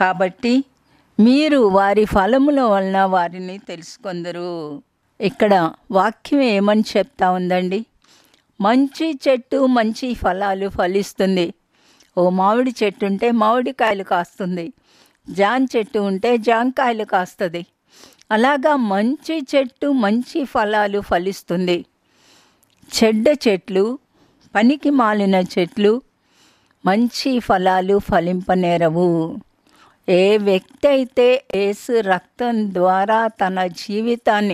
కాబట్టి మీరు వారి ఫలముల వలన వారిని తెలుసుకొందరు ఇక్కడ వాక్యం ఏమని చెప్తా ఉందండి మంచి చెట్టు మంచి ఫలాలు ఫలిస్తుంది ఓ మామిడి చెట్టు ఉంటే మామిడికాయలు కాస్తుంది జాన్ చెట్టు ఉంటే జాంకాయలు కాస్తుంది అలాగా మంచి చెట్టు మంచి ఫలాలు ఫలిస్తుంది చెడ్డ చెట్లు పనికి మాలిన చెట్లు మంచి ఫలాలు ఫలింపనేరవు ఏ వ్యక్తి అయితే యేసు రక్తం ద్వారా తన జీవితాన్ని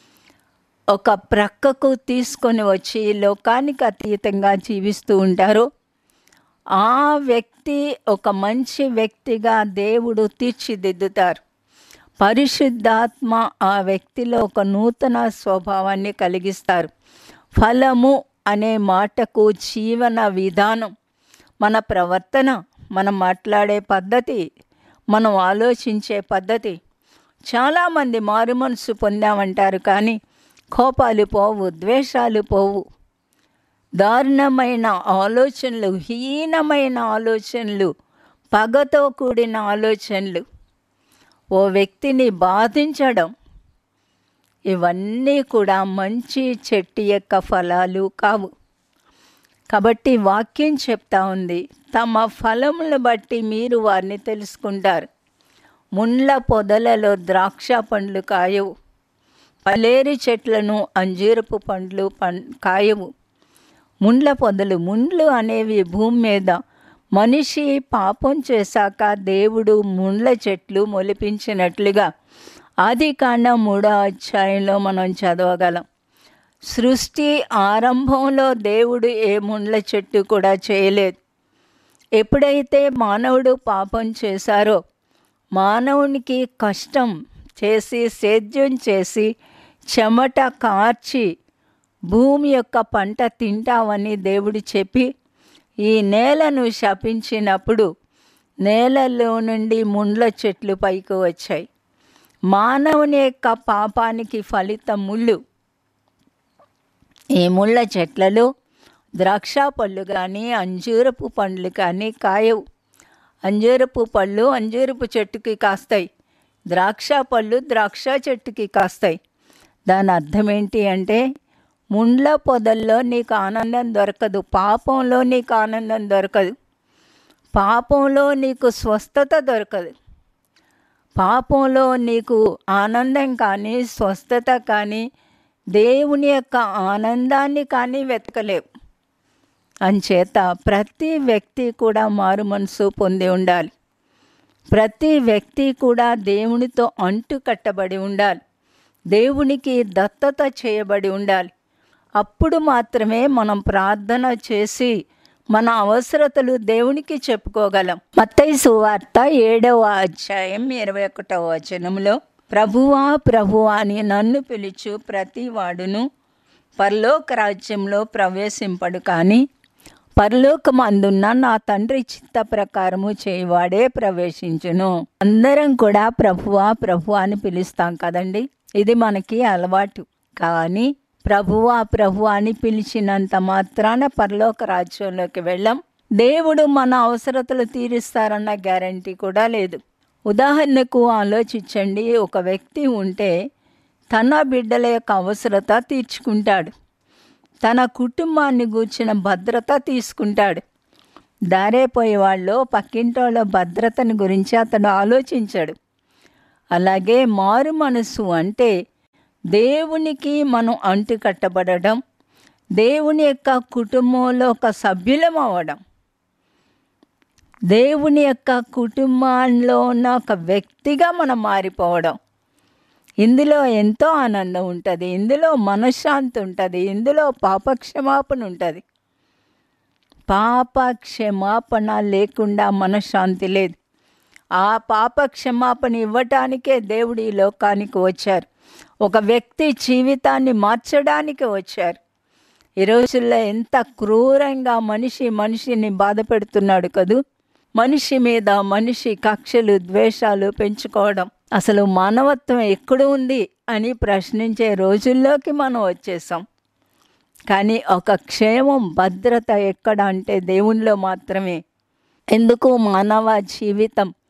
ఒక ప్రక్కకు తీసుకొని వచ్చి లోకానికి అతీతంగా జీవిస్తూ ఉంటారో ఆ వ్యక్తి ఒక మంచి వ్యక్తిగా దేవుడు తీర్చిదిద్దుతారు పరిశుద్ధాత్మ ఆ వ్యక్తిలో ఒక నూతన స్వభావాన్ని కలిగిస్తారు ఫలము అనే మాటకు జీవన విధానం మన ప్రవర్తన మనం మాట్లాడే పద్ధతి మనం ఆలోచించే పద్ధతి చాలామంది మారు మనసు పొందామంటారు కానీ కోపాలు పోవు ద్వేషాలు పోవు దారుణమైన ఆలోచనలు హీనమైన ఆలోచనలు పగతో కూడిన ఆలోచనలు ఓ వ్యక్తిని బాధించడం ఇవన్నీ కూడా మంచి చెట్టు యొక్క ఫలాలు కావు కాబట్టి వాక్యం చెప్తా ఉంది తమ ఫలములను బట్టి మీరు వారిని తెలుసుకుంటారు ముండ్ల పొదలలో ద్రాక్ష పండ్లు కాయవు పలేరు చెట్లను అంజీరపు పండ్లు పం కాయవు ముండ్ల పొదలు ముండ్లు అనేవి భూమి మీద మనిషి పాపం చేశాక దేవుడు ముండ్ల చెట్లు మొలిపించినట్లుగా ఆది కాండం మూడో అధ్యాయంలో మనం చదవగలం సృష్టి ఆరంభంలో దేవుడు ఏ ముండ్ల చెట్టు కూడా చేయలేదు ఎప్పుడైతే మానవుడు పాపం చేశారో మానవునికి కష్టం చేసి సేద్యం చేసి చెమట కార్చి భూమి యొక్క పంట తింటావని దేవుడు చెప్పి ఈ నేలను శపించినప్పుడు నేలలో నుండి ముండ్ల చెట్లు పైకి వచ్చాయి మానవుని యొక్క పాపానికి ఫలితం ముళ్ళు ఈ ముళ్ళ చెట్లలో ద్రాక్ష పళ్ళు కానీ అంజూరపు పండ్లు కానీ కాయవు అంజూరపు పళ్ళు అంజూరపు చెట్టుకి కాస్తాయి ద్రాక్ష పళ్ళు ద్రాక్ష చెట్టుకి కాస్తాయి దాని అర్థం ఏంటి అంటే ముండ్ల పొదల్లో నీకు ఆనందం దొరకదు పాపంలో నీకు ఆనందం దొరకదు పాపంలో నీకు స్వస్థత దొరకదు పాపంలో నీకు ఆనందం కానీ స్వస్థత కానీ దేవుని యొక్క ఆనందాన్ని కానీ వెతకలేవు అంచేత ప్రతి వ్యక్తి కూడా మారు మనసు పొంది ఉండాలి ప్రతి వ్యక్తి కూడా దేవునితో అంటు కట్టబడి ఉండాలి దేవునికి దత్తత చేయబడి ఉండాలి అప్పుడు మాత్రమే మనం ప్రార్థన చేసి మన అవసరతలు దేవునికి చెప్పుకోగలం మత్తయి సువార్త ఏడవ అధ్యాయం ఇరవై ఒకటవ వచనంలో ప్రభువా ప్రభువా అని నన్ను పిలుచు ప్రతి వాడును పరలోక రాజ్యంలో ప్రవేశింపడు కానీ పరలోకమందున్న నా తండ్రి చిత్త ప్రకారము చేయవాడే ప్రవేశించును అందరం కూడా ప్రభువా ప్రభువా అని పిలుస్తాం కదండి ఇది మనకి అలవాటు కానీ ప్రభువా ప్రభు అని పిలిచినంత మాత్రాన పరలోక రాజ్యంలోకి వెళ్ళాం దేవుడు మన అవసరతలు తీరుస్తారన్న గ్యారంటీ కూడా లేదు ఉదాహరణకు ఆలోచించండి ఒక వ్యక్తి ఉంటే తన బిడ్డల యొక్క అవసరత తీర్చుకుంటాడు తన కుటుంబాన్ని గూర్చిన భద్రత తీసుకుంటాడు దారేపోయే వాళ్ళు పక్కింటోళ్ళ భద్రతని గురించి అతడు ఆలోచించాడు అలాగే మారు మనసు అంటే దేవునికి మనం అంటు కట్టబడడం దేవుని యొక్క కుటుంబంలో ఒక సభ్యులం అవ్వడం దేవుని యొక్క కుటుంబంలో ఉన్న ఒక వ్యక్తిగా మనం మారిపోవడం ఇందులో ఎంతో ఆనందం ఉంటుంది ఇందులో మనశ్శాంతి ఉంటుంది ఇందులో పాపక్షమాపణ ఉంటుంది పాప క్షమాపణ లేకుండా మనశ్శాంతి లేదు ఆ పాప క్షమాపణ ఇవ్వటానికే దేవుడు ఈ లోకానికి వచ్చారు ఒక వ్యక్తి జీవితాన్ని మార్చడానికి వచ్చారు ఈ రోజుల్లో ఎంత క్రూరంగా మనిషి మనిషిని బాధ పెడుతున్నాడు కదూ మనిషి మీద మనిషి కక్షలు ద్వేషాలు పెంచుకోవడం అసలు మానవత్వం ఎక్కడ ఉంది అని ప్రశ్నించే రోజుల్లోకి మనం వచ్చేసాం కానీ ఒక క్షేమం భద్రత ఎక్కడ అంటే దేవునిలో మాత్రమే ఎందుకు మానవ జీవితం